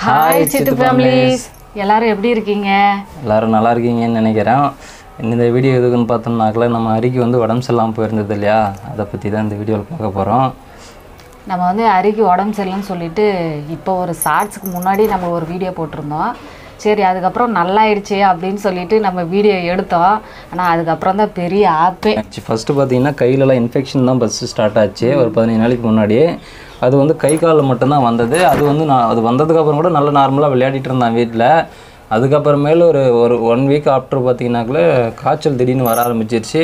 Hi சித்து families எல்லாரும் எப்படி இருக்கீங்க எல்லாரும் நல்லா இருக்கீங்கன்னு நினைக்கிறேன் இந்த வீடியோ எதுக்குன்னு பார்த்தோம்னாக்கல நம்ம அரிக்கு வந்து உடம்பு சரியில்லாமல் போயிருந்தது இல்லையா அதை பற்றி தான் இந்த வீடியோவில் பார்க்க போகிறோம் நம்ம வந்து அரிக்கு உடம்பு சரியில்லைன்னு சொல்லிட்டு இப்போ ஒரு ஷார்ட்ஸுக்கு முன்னாடி நம்ம ஒரு வீடியோ போட்டிருந்தோம் சரி அதுக்கப்புறம் நல்லாயிடுச்சு அப்படின்னு சொல்லிட்டு நம்ம வீடியோ எடுத்தோம் ஆனால் அதுக்கப்புறம் தான் பெரிய ஆப்பே ஃபஸ்ட்டு பார்த்தீங்கன்னா கையிலலாம் இன்ஃபெக்ஷன் தான் ஃபஸ்ட்டு ஸ்டார்ட் ஆச்சு ஒரு பதினஞ்சு நாளைக்கு முன்னாடி அது வந்து கை காலில் மட்டும்தான் வந்தது அது வந்து நான் அது வந்ததுக்கப்புறம் கூட நல்லா நார்மலாக விளையாடிட்டு இருந்தான் வீட்டில் அதுக்கப்புறமேல ஒரு ஒரு ஒன் வீக் ஆஃப்டர் பார்த்தீங்கன்னாக்குள்ள காய்ச்சல் திடீர்னு வர ஆரம்பிச்சிருச்சு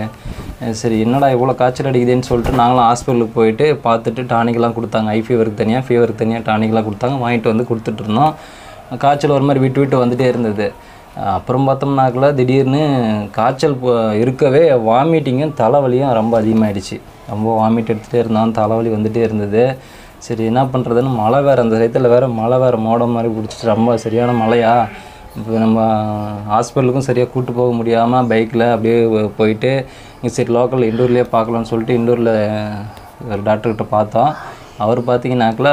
அஹ் சரி என்னடா இவ்வளோ காய்ச்சல் அடிக்குதுன்னு சொல்லிட்டு நாங்களும் ஹாஸ்பிட்டலுக்கு போயிட்டு பார்த்துட்டு டானிக்லாம் கொடுத்தாங்க ஐ ஃபீவருக்கு தனியாக ஃபீவருக்கு தனியாக டானிக்லாம் கொடுத்தாங்க வாங்கிட்டு வந்து கொடுத்துட்டு இருந்தோம் காய்ச்சல் ஒரு மாதிரி விட்டு விட்டு வந்துட்டே இருந்தது அப்புறம் பார்த்தோம்னாக்குள்ள திடீர்னு காய்ச்சல் போ- இருக்கவே வாமிட்டிங்கும் தலைவலியும் ரொம்ப அதிகமாகிடுச்சு ரொம்ப வாமிட் எடுத்துகிட்டே இருந்தான் தலைவலி வந்துட்டே இருந்தது சரி என்ன பண்ணுறதுன்னு மழை வேறு அந்த சைத்தில் வேறு மழை வேறு மோடம் மாதிரி பிடிச்சிட்டு ரொம்ப சரியான மழையா இப்போ நம்ம ஹாஸ்பிட்டலுக்கும் சரியாக கூட்டு போக முடியாமல் பைக்கில் அப்படியே போ- போயிட்டு இங்கே சரி லோக்கல் இண்டூர்லேயே பார்க்கலாம்னு சொல்லிட்டு இண்டூரில் ஒரு டாக்டர்கிட்ட பார்த்தோம் அவர் பார்த்தீங்கன்னாக்கில்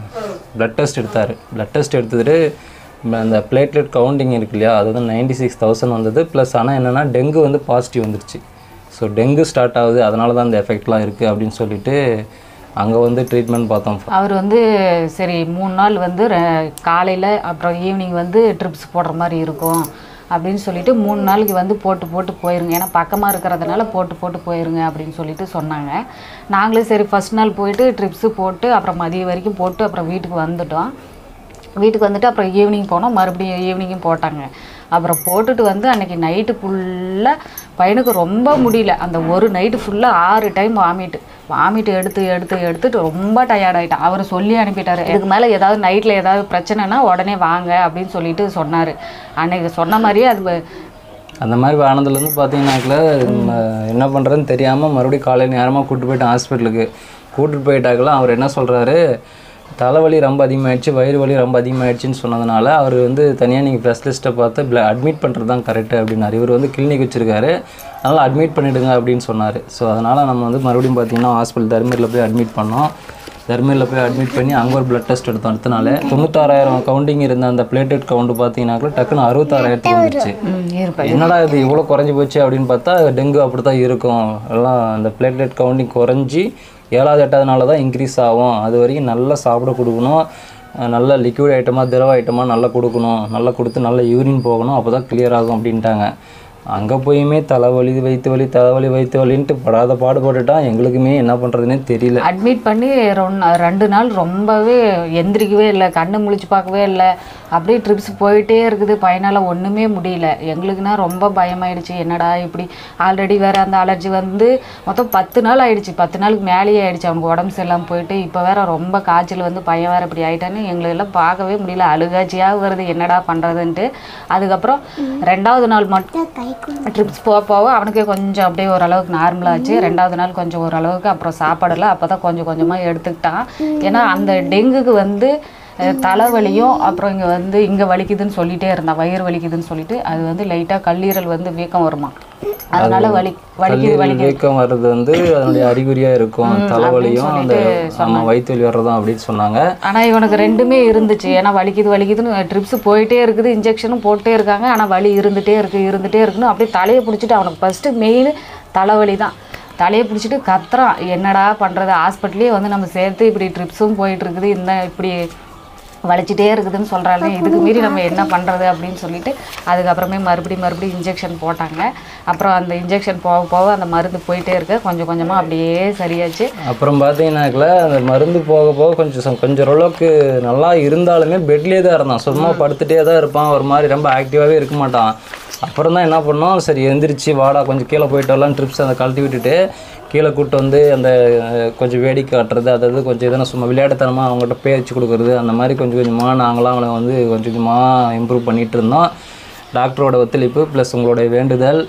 ப்ளட் டெஸ்ட் எடுத்தார் ப்ளட் டெஸ்ட் எடுத்துட்டு அந்த பிளேட்லெட் கவுண்டிங் இருக்கு இல்லையா அது வந்து நைன்டி சிக்ஸ் தௌசண்ட் வந்தது ப்ளஸ் ஆனால் என்னென்னா டெங்கு வந்து பாசிட்டிவ் வந்துருச்சு ஸோ டெங்கு ஸ்டார்ட் ஆகுது அதனால தான் அந்த எஃபெக்ட்லாம் இருக்குது அப்படின்னு சொல்லிட்டு அங்கே வந்து ட்ரீட்மெண்ட் பார்த்தோம் அவர் வந்து சரி மூணு நாள் வந்து காலையில் அப்புறம் ஈவினிங் வந்து ட்ரிப்ஸ் போடுற மாதிரி இருக்கும் அப்படின்னு சொல்லிட்டு மூணு நாளைக்கு வந்து போட்டு போட்டு போயிருங்க ஏன்னா பக்கமாக இருக்கிறதுனால போட்டு போட்டு போயிருங்க அப்படின்னு சொல்லிட்டு சொன்னாங்க நாங்களே சரி ஃபஸ்ட் நாள் போயிட்டு ட்ரிப்ஸு போட்டு அப்புறம் மதியம் வரைக்கும் போட்டு அப்புறம் வீட்டுக்கு வந்துட்டோம் வீட்டுக்கு வந்துட்டு அப்புறம் ஈவினிங் போனோம் மறுபடியும் ஈவினிங்கும் போட்டாங்க அப்புறம் போட்டுட்டு வந்து அன்னைக்கு நைட்டு ஃபுல்லாக பையனுக்கு ரொம்ப முடியல அந்த ஒரு நைட்டு ஃபுல்லாக ஆறு டைம் வாமிட்டு வாமிட்டு எடுத்து எடுத்து எடுத்துட்டு ரொம்ப டயர்ட் ஆகிட்டான் அவர் சொல்லி அனுப்பிட்டாரு இதுக்கு மேலே ஏதாவது நைட்டில் ஏதாவது பிரச்சனைனா உடனே வாங்க அப்படின்னு சொல்லிட்டு சொன்னார் அன்னைக்கு சொன்ன மாதிரியே அது வ- அந்த மாதிரி ஆனதுலேருந்து பார்த்தீங்கன்னாக்கில் என்ன பண்ணுறதுன்னு தெரியாமல் மறுபடியும் காலையில் நேரமாக கூப்பிட்டு போயிட்டேன் ஹாஸ்பிட்டலுக்கு கூட்டிட்டு போயிட்டாக்கல அவர் என்ன சொல்கிறாரு தலைவலி ரொம்ப அதிகமாகிடுச்சு வயிறு வலி ரொம்ப அதிகமாகிடுச்சின்னு சொன்னதுனால அவர் வந்து தனியாக நீங்கள் ஸ்பெஷலிஸ்ட்டை பார்த்து ப்ள அட்மிட் பண்ணுறது தான் கரெக்டு அப்படின்னாரு இவர் வந்து கிளினிக் வச்சுருக்காரு அதனால் அட்மிட் பண்ணிவிடுங்க அப்படின்னு சொன்னார் ஸோ அதனால் நம்ம வந்து மறுபடியும் பார்த்தீங்கன்னா ஹாஸ்பிட்டல் தர்மீரில் போய் அட்மிட் பண்ணோம் தர்மீரில் போய் அட்மிட் பண்ணி அங்கே ஒரு பிளட் டெஸ்ட் எடுத்தோம் அடுத்த நாள் தொண்ணூத்தாறாயிரம் கவுண்டிங் இருந்த அந்த பிளேட்டட் கவுண்ட் பார்த்தீங்கன்னாக்கா டக்குன்னு அறுபத்தாறாயிரத்துக்கு வந்துருச்சு ம், இருப்பேன் என்னடா இது இவ்வளோ குறைஞ்சி போச்சு அப்படின்னு பார்த்தா டெங்கு அப்படி தான் இருக்கும் எல்லாம் அந்த பிளேட்லெட் கவுண்டிங் குறைஞ்சி ஏழாவது எட்டாவது நாளில் தான் இன்க்ரீஸ் ஆகும் அது வரைக்கும் நல்லா சாப்பிட கொடுக்கணும் அஹ் நல்ல லிக்விட் ஐட்டமாக திரவ ஐட்டமாக நல்லா கொடுக்கணும் நல்லா கொடுத்து நல்லா யூரின் போகணும் அப்போ தான் கிளியர் ஆகும் அப்படின்ட்டாங்க அங்கே போயுமே தலைவலி வயிற்று வலி தலைவலி வயிற்று வலின்ட்டு படாத பாடுபட்டுட்டா எங்களுக்குமே என்ன பண்ணுறதுனே தெரியல அட்மிட் பண்ணி ரொன்- ரெண்டு நாள் ரொம்பவே எந்திரிக்கவே இல்லை கண்ணு முழிச்சு பார்க்கவே இல்லை அப்படியே ட்ரிப்ஸ் போயிட்டே இருக்குது பையனால் ஒன்றுமே முடியல எங்களுக்குனா ரொம்ப பயமாயிடுச்சு என்னடா இப்படி ஆல்ரெடி வேறு அந்த அலர்ஜி வந்து மொத்தம் பத்து நாள் ஆயிடுச்சு பத்து நாளுக்கு மேலேயே ஆயிடுச்சு அவனுக்கு உடம்பு சரியில்லாமல் போயிட்டு இப்போ வேற ரொம்ப காய்ச்சல் வந்து பையன் வேற இப்படி ஆயிட்டான்னு எங்களுக்கெல்லாம் பார்க்கவே முடியல அழுகாச்சியாக வருது என்னடா பண்ணுறதுன்ட்டு அதுக்கப்புறம் ரெண்டாவது நாள் மட்டும் ட்ரிப்ஸ் போக போக அவனுக்கே கொஞ்சம் அப்படியே ஓரளவுக்கு நார்மலாச்சு ரெண்டாவது நாள் கொஞ்சம் ஓரளவுக்கு அப்புறம் சாப்பாடெல்லாம் அப்போ தான் கொஞ்சம் கொஞ்சமாக எடுத்துக்கிட்டான் ஏன்னா அந்த டெங்குக்கு வந்து அஹ், தலைவலியும் அப்புறம் இங்கே வந்து இங்கே வலிக்குதுன்னு சொல்லிட்டே இருந்தான் வயிறு வலிக்குதுன்னு சொல்லிட்டு அது வந்து லைட்டாக கல்லீரல் வந்து வீக்கம் வருமா அதனால வலி வலிக்குது கல்லீரல் வலிக்குது வீக்கம் வர்றது வந்து அதனுடைய அறிகுறியாக இருக்கும் தலைவலியும் அந்த ஆமாம் வயிற்று வலி வர்றதும் அப்படின்னு சொன்னாங்க ஆனால் இவனுக்கு ரெண்டுமே இருந்துச்சு ஏன்னா வலிக்குது வலிக்குதுன்னு ட்ரிப்ஸ் போயிட்டே இருக்குது இன்ஜெக்ஷனும் போட்டே இருக்காங்க ஆனால் வலி இருந்துகிட்டே இருக்குது இருந்துகிட்டே இருக்குன்னு அப்படியே தலையை பிடிச்சிட்டு அவனுக்கு ஃபஸ்ட்டு மெயின் தலைவலி தான் தலையை பிடிச்சிட்டு கத்துறான் என்னடா பண்ணுறது ஹாஸ்பிட்டலே வந்து நம்ம சேர்த்து இப்படி ட்ரிப்ஸும் போயிட்டு இருக்குது இந்த இப்படி வலிச்சிட்டே இருக்குதுன்னு சொல்கிறாங்க இதுக்கு மீறி நம்ம என்ன பண்ணுறது அப்படின்னு சொல்லிட்டு அதுக்கப்புறமே மறுபடியும் மறுபடியும் இன்ஜெக்ஷன் போட்டாங்க அப்புறம் அந்த இன்ஜெக்ஷன் போக போக அந்த மருந்து போயிட்டே இருக்கு கொஞ்சம் கொஞ்சமாக அப்படியே சரியாச்சு அப்புறம் பார்த்தீங்கன்னாக்கல அந்த மருந்து போக போக கொஞ்சம் ச- கொஞ்சம் ஓரளவுக்கு நல்லா இருந்தாலுமே பெட்லேயே தான் இருந்தான் சும்மா படுத்துட்டே தான் இருப்பான் ஒரு மாதிரி ரொம்ப ஆக்டிவாகவே இருக்க மாட்டான் அப்புறம் தான் என்ன பண்ணோம் சரி எந்திரிச்சு வாடா கொஞ்சம் கீழே போயிட்டு வரலாம் ட்ரிப்ஸ் அதை கழட்டி விட்டுட்டு கீழே கூட்டு வந்து அந்த அஹ், கொஞ்சம் வேடிக்கை காட்டுறது அதாவது கொஞ்சம் எதனா சும்மா விளையாட்டுத்தனமாக அவங்ககிட்ட பேச்சு கொடுக்குறது அந்த மாதிரி கொஞ்சம் கொஞ்சமாக நாங்களாம் அவனை வந்து கொஞ்சம் கொஞ்சமாக இம்ப்ரூவ் பண்ணிகிட்டு இருந்தோம் டாக்டரோட ஒத்துழைப்பு ப்ளஸ் உங்களுடைய வேண்டுதல்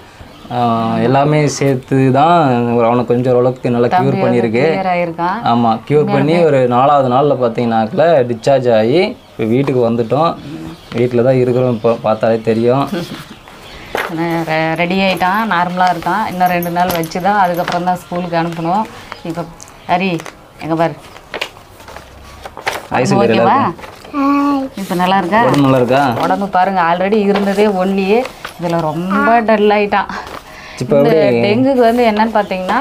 ஆஹ் எல்லாமே சேர்த்து தான் அவனை கொஞ்சம் ஓரளவுக்கு நல்லா க்யூர் பண்ணியிருக்கு கிளியர் ஆயிருக்கான் ஆமாம் க்யூர் பண்ணி ஒரு நாலாவது நாளில் பார்த்தீங்கன்னாக்கில் டிஸ்சார்ஜ் ஆகி இப்போ வீட்டுக்கு வந்துட்டோம் வீட்டில் தான் இருக்கிறோம் இப்போ பார்த்தாலே தெரியும் ரெடி ஆயிட்டான் நார்மலாக இருக்கான் இன்னும் ரெண்டு நாள் வச்சு தான் அதுக்கப்புறம் தான் ஸ்கூலுக்கு அனுப்பணும் இப்போ ஹரி எங்க பாரு ஐஸ் ஓகேவா ஹாய் இப்போ நல்லா இருக்கா உடம்பு நல்லா இருக்கா உடம்பு பாருங்க ஆல்ரெடி இருந்ததே ஒல்லியே இதில் ரொம்ப டல் ஆயிட்டான் இப்போ இந்த டெங்குக்கு வந்து என்னன்னு பார்த்தீங்கன்னா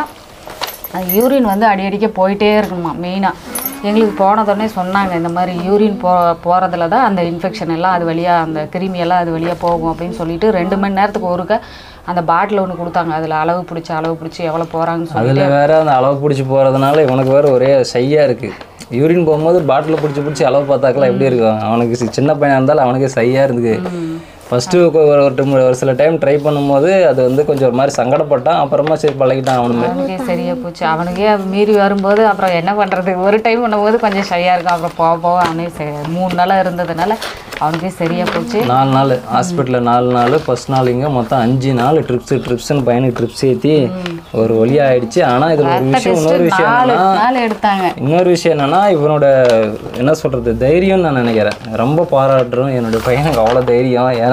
யூரின் வந்து அடிக்கடிக்க போயிட்டே இருக்கணுமா மெயினாக எங்களுக்கு போனதுடனே சொன்னாங்க இந்த மாதிரி யூரின் போ போகிறதுல தான் அந்த இன்ஃபெக்ஷன் எல்லாம் அது வழியாக அந்த கிருமி எல்லாம் அது வழியாக போகும் அப்படின்னு சொல்லிட்டு ரெண்டு மணி நேரத்துக்கு ஒருக்க அந்த பாட்டில் ஒன்று கொடுத்தாங்க அதில் அளவு பிடிச்சி அளவு பிடிச்சி எவ்வளோ போகிறாங்கன்னு சொல்லி அதில் வேற அந்த அளவு பிடிச்சி போகிறதுனால இவனுக்கு வேற ஒரே சையாக இருக்குது யூரின் போகும்போது பாட்டில் பிடிச்சி பிடிச்சி அளவு பார்த்தாக்கலாம் எப்படி இருக்கும் அவனுக்கு சி- சின்ன பையனாக இருந்தாலும் அவனுக்கு சையாக இருந்துக்கு ஃபஸ்ட்டு ஒரு ஒரு time- ஒரு சில டைம் ட்ரை பண்ணும்போது அது வந்து கொஞ்சம் ஒரு மாதிரி சங்கடப்பட்டான் அப்புறமா சரி பழகிட்டான் அவனுமே அவனுக்கே சரியா போச்சு அவனுக்கே அது மீறி வரும்போது அப்புறம் என்ன பண்ணுறது ஒரு டைம் பண்ணும்போது கொஞ்சம் ஷையாக இருக்கும் அப்புறம் போக போக அவனே சரி மூணு நாளாக இருந்ததுனால அவனுக்கே சரியா போச்சு நாலு நாள் ஹாஸ்பிட்டலில் நாலு நாள் ஃபர்ஸ்ட் நாள் இங்கே மொத்தம் அஞ்சு நாள் ட்ரிப்ஸ் ட்ரிப்ஸ்னு பையனுக்கு ட்ரிப்ஸ் ஏற்றி ஒரு வழி ஆயிடுச்சு ஆனால் இதில் ஒரு விஷயம் இன்னொரு விஷயம் நாலு என்னன்னா நாள் எடுத்தாங்க இன்னொரு விஷயம் என்னன்னா இவனோட என்ன சொல்றது தைரியம்னு நான் நினைக்கிறேன் ரொம்ப பாராட்டுறோம் என்னோட பையனுக்கு அவ்வளோ தைரியம் ஏன்னா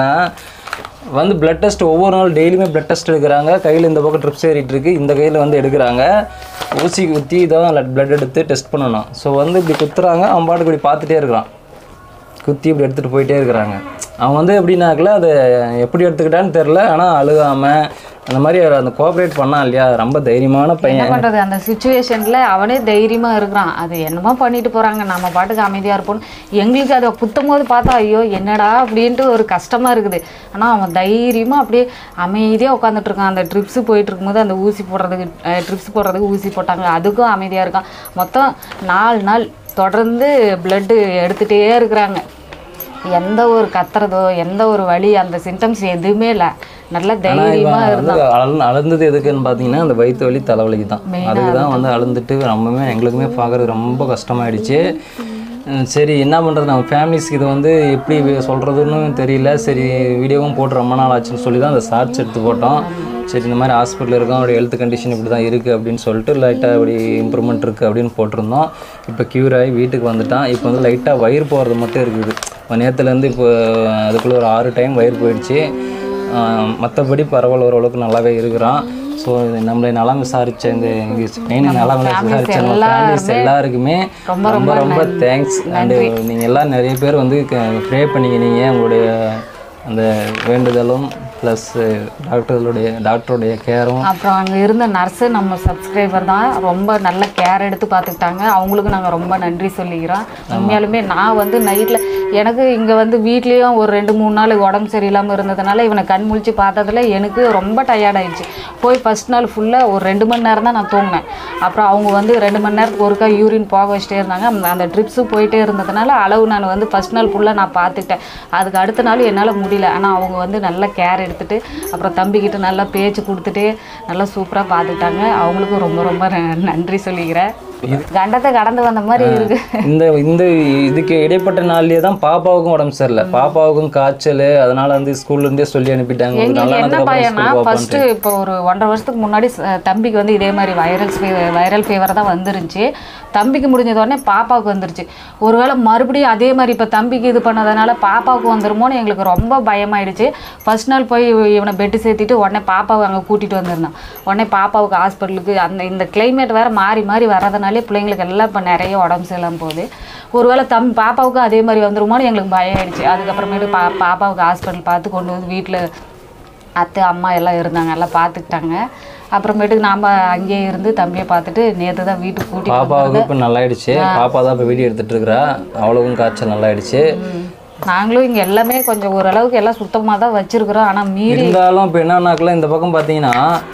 வந்து பிளட் டெஸ்ட் ஒவ்வொரு நாள் டெய்லியுமே பிளட் டெஸ்ட் எடுக்கிறாங்க கையில் இந்த பக்கம் ட்ரிப்ஸ் ஏறிட்டு இருக்கு இந்த கையில் வந்து எடுக்கிறாங்க ஊசி குத்தி தான் பிளட் எடுத்து டெஸ்ட் பண்ணணும் ஸோ வந்து இப்படி குத்துறாங்க அவன் பாட்டுக்கு இப்படி பார்த்துட்டே இருக்கிறான் குத்தி இப்படி எடுத்துகிட்டு போயிட்டே இருக்கிறாங்க அவன் வந்து எப்படின்னாக்கல அதை எப்படி எடுத்துக்கிட்டான்னு தெரில ஆனால் அழுகாமல் அந்த மாதிரி அவர் அந்த கோஆப்ரேட் பண்ணான் இல்லையா ரொம்ப தைரியமான என்ன பையன் பண்றது அந்த சுச்சுவேஷன்ல அவனே தைரியமா இருக்கிறான் அது என்னமோ பண்ணிட்டு போறாங்க நம்ம பாட்டுக்கு அமைதியா இருப்போம் எங்களுக்கு அதை குத்தும் போது பார்த்தா ஐயோ என்னடா அப்படின்ட்டு ஒரு கஷ்டமா இருக்குது ஆனா அவன் தைரியமா அப்படியே அமைதியா உட்காந்துட்டு இருக்கான் அந்த ட்ரிப்ஸ் போயிட்டு இருக்கும்போது அந்த ஊசி போடுறதுக்கு ட்ரிப்ஸ் போடுறதுக்கு ஊசி போட்டாங்க அதுக்கும் அமைதியா இருக்கான் மொத்தம் நாலு நாள் தொடர்ந்து பிளட்டு எடுத்துட்டே இருக்கிறாங்க எந்த ஒரு கத்துறதோ எந்த ஒரு வலி அந்த சிம்டம்ஸ் எதுவுமே இல்லை நல்ல தைரியமா இவன் இருந்தான் வந்து அழ- அழுந்தது எதுக்குன்னு பார்த்தீங்கன்னா அந்த வயிற்று வலி தலைவலிக்கு தான் அதுக்கு தான் வந்து அழுந்துட்டு ரொம்பவே எங்களுக்குமே பார்க்குறது ரொம்ப கஷ்டமாயிடுச்சு உம் சரி என்ன பண்ணுறது நம்ம ஃபேமிலிஸ்க்கு இது வந்து எப்படி வி- சொல்றதுன்னு தெரியல சரி வீடியோவும் போட்டு ரொம்ப நாள் ஆச்சுன்னு சொல்லி தான் அந்த ஷார்ட்ஸ் எடுத்து போட்டோம் சரி இந்த மாதிரி ஹாஸ்பிட்டல் இருக்கோம் அவருடைய ஹெல்த் கண்டிஷன் இப்படி தான் இருக்குது அப்படின்னு சொல்லிட்டு லைட்டாக இப்படி இம்ப்ரூவ்மெண்ட் இருக்குது அப்படின்னு போட்டிருந்தோம் இப்போ க்யூர் ஆகி வீட்டுக்கு வந்துட்டான் இப்போ வந்து லைட்டாக வயிறு போகிறது மட்டும் இருக்குது இப்போ நேற்றுலேருந்து இப்போ அதுக்குள்ளே ஒரு ஆறு டைம் வயிறு போயிடுச்சு மற்றபடி பரவாயில்ல ஓரளவுக்கு நல்லாவே இருக்கிறான் ஸோ நம்மளை நலம் விசாரிச்ச இந்த மெயின் நலம் விசாரிச்ச நம்ம ஃபேமிலிஸ் எல்லாருக்குமே ரொம்ப ரொம்ப ரொம்ப தேங்க்ஸ் அண்டு நீங்கள் எல்லாம் நிறைய பேர் வந்து ப்ரே பண்ணிக்கினீங்க உங்களுடைய அந்த வேண்டுதலும் ப்ளஸ் டாக்டர்களுடைய டாக்டருடைய கேரும் அப்புறம் அங்கே இருந்த நர்ஸு நம்ம சப்ஸ்கிரைபர் தான் ரொம்ப நல்ல கேர் எடுத்து பார்த்துக்கிட்டாங்க அவங்களுக்கு நாங்கள் ரொம்ப நன்றி சொல்லிக்கிறோம் உண்மையாலுமே நான் வந்து நைட்டில் எனக்கு இங்கே வந்து வீட்லேயும் ஒரு ரெண்டு மூணு நாள் உடம்பு சரியில்லாமல் இருந்ததுனால இவனை கண் முழிச்சு பார்த்ததுல எனக்கு ரொம்ப டயர்ட் ஆயிடுச்சு போய் ஃபஸ்ட் நாள் ஃபுல்லாக ஒரு ரெண்டு மணி நேரம் தான் நான் தூங்கினேன் அப்புறம் அவங்க வந்து ரெண்டு மணி நேரத்துக்கு ஒருக்கா யூரின் போக வச்சுட்டே இருந்தாங்க அந்த- அந்த ட்ரிப்ஸும் போயிட்டே இருந்ததுனால அளவு நான் வந்து ஃபஸ்ட் நாள் ஃபுல்லாக நான் பார்த்துக்கிட்டேன் அதுக்கு அடுத்த நாள் என்னால் முடியல ஆனால் அவங்க வந்து நல்ல கேர் எடுத்துட்டு அப்புறம் தம்பிக்கிட்ட நல்லா பேச்சு கொடுத்துட்டு நல்லா சூப்பராக பார்த்துக்கிட்டாங்க அவங்களுக்கும் ரொம்ப ரொம்ப ந- நன்றி சொல்லிக்கிறேன் கண்டத்தை கடந்து வந்த மாதிரி இருக்கு இந்த இந்த இதுக்கு இடைப்பட்ட நாள்லயே தான் பாப்பாவுக்கும் உடம்பு சரியில்லை பாப்பாவுக்கும் காய்ச்சல் அதனால வந்து ஸ்கூல்ல இருந்தே சொல்லி அனுப்பிட்டாங்க உங்களுக்கு எங்களுக்கு நல்லா என்ன ஆனதுக்கு அப்புறம் பையனா ஸ்கூல் ஃபர்ஸ்ட் இப்போ ஒரு ஒன்றரை வருஷத்துக்கு முன்னாடி ச- தம்பிக்கு வந்து இதே மாதிரி வைரல் வைரல் ஃபீவர் தான் வந்துருந்துச்சு தம்பிக்கு முடிஞ்சது உடனே பாப்பாவுக்கு வந்துருச்சு ஒருவேளை மறுபடியும் அதே மாதிரி இப்போ தம்பிக்கு இது பண்ணதுனால பாப்பாவுக்கு வந்துருமோன்னு எங்களுக்கு ரொம்ப பயமாயிடுச்சு ஃபர்ஸ்ட் நாள் போய் இவனை பெட்டு சேர்த்திட்டு உடனே பாப்பாவை அங்கே கூட்டிகிட்டு வந்திருந்தான் உடனே பாப்பாவுக்கு ஹாஸ்பிட்டலுக்கு அந்த இந்த கிளைமேட் வேறு மாறி மாறி வர்றதுனாலே பிள்ளைங்களுக்கு எல்லாம் இப்போ நிறைய உடம்பு சரியில்லாமல் போகுது ஒருவேளை தம் பாப்பாவுக்கும் அதே மாதிரி வந்துருமோன்னு எங்களுக்கு பயம் ஆயிடுச்சு அதுக்கப்புறமேட்டு பா பாப்பாவுக்கு ஹாஸ்பிட்டல் பார்த்து கொண்டு வந்து வீட்டில் அத்தை அம்மா எல்லாம் இருந்தாங்க எல்லாம் பார்த்துக்கிட்டாங்க அப்புறமேட்டுக்கு நாம் அங்கேயே இருந்து தம்பியை பார்த்துட்டு நேற்று தான் வீட்டுக்கு கூட்டிட்டு பாப்பாவுக்கு இப்போ நல்லாயிடுச்சு பாப்பா தான் இப்போ வீடியோ எடுத்துட்டு இருக்கிறா அவளுக்கும் காய்ச்சல் நல்லாயிடுச்சு ம். நாங்களும் இங்கே எல்லாமே கொஞ்சம் ஓரளவுக்கு எல்லாம் சுத்தமாக தான் வச்சுருக்குறோம் ஆனால் மீறி இருந்தாலும் இப்போ என்னன்னாக்கல இந்த பக்கம் பார்த்தீங்கன்னா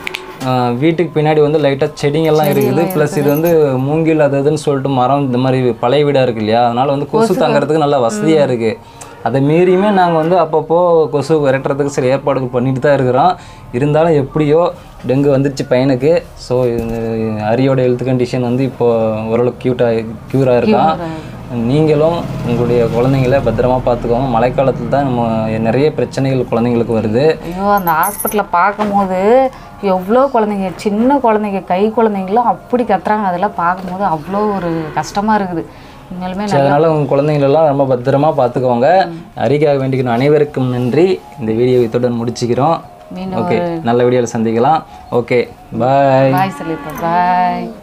ஆஹ், வீட்டுக்கு பின்னாடி வந்து லைட்டாக செடிங்கெல்லாம் இருக்குது ப்ளஸ் இது வந்து மூங்கில் அது இதுன்னு சொல்லிட்டு மரம் இந்த மாதிரி பழைய வீடாக இருக்கு இல்லையா அதனால வந்து கொசு தங்குறதுக்கு நல்லா வசதியாக இருக்குது அதை மீறியுமே நாங்கள் வந்து அப்பப்போ கொசு விரட்டுறதுக்கு சில ஏற்பாடுகள் பண்ணிட்டு தான் இருக்கிறோம் இருந்தாலும் எப்படியோ டெங்கு வந்துருச்சு பையனுக்கு ஸோ அரியோட ஹெல்த் கண்டிஷன் வந்து இப்போ ஓரளவுக்கு க்யூட்டாக க்யூராக இருக்கான் நீங்களும் உங்களுடைய குழந்தைங்கள பத்திரமா பார்த்துக்கோங்க மழைக்காலத்தில் தான் நம்ம நிறைய பிரச்சனைகள் குழந்தைங்களுக்கு வருது ஐயோ அந்த ஹாஸ்பிட்டலில் பார்க்கும்போது எவ்வளோ குழந்தைங்க சின்ன குழந்தைங்க கை குழந்தைங்களும் அப்படி கத்துறாங்க அதெல்லாம் பார்க்கும்போது அவ்வளோ ஒரு கஷ்டமாக இருக்குது உண்மையிலுமே ஸோ அதனால் உங்கள் குழந்தைங்களெல்லாம் ரொம்ப பத்திரமா பார்த்துக்கோங்க அறிக்காக வேண்டிக்கணும் அனைவருக்கும் நன்றி இந்த வீடியோ இத்துடன் முடிச்சுக்கிறோம் மீண்டும் ஓகே நல்ல வீடியோவில் சந்திக்கலாம் ஓகே பாய் பாய் சொல்லியிருப்பேன் பாய்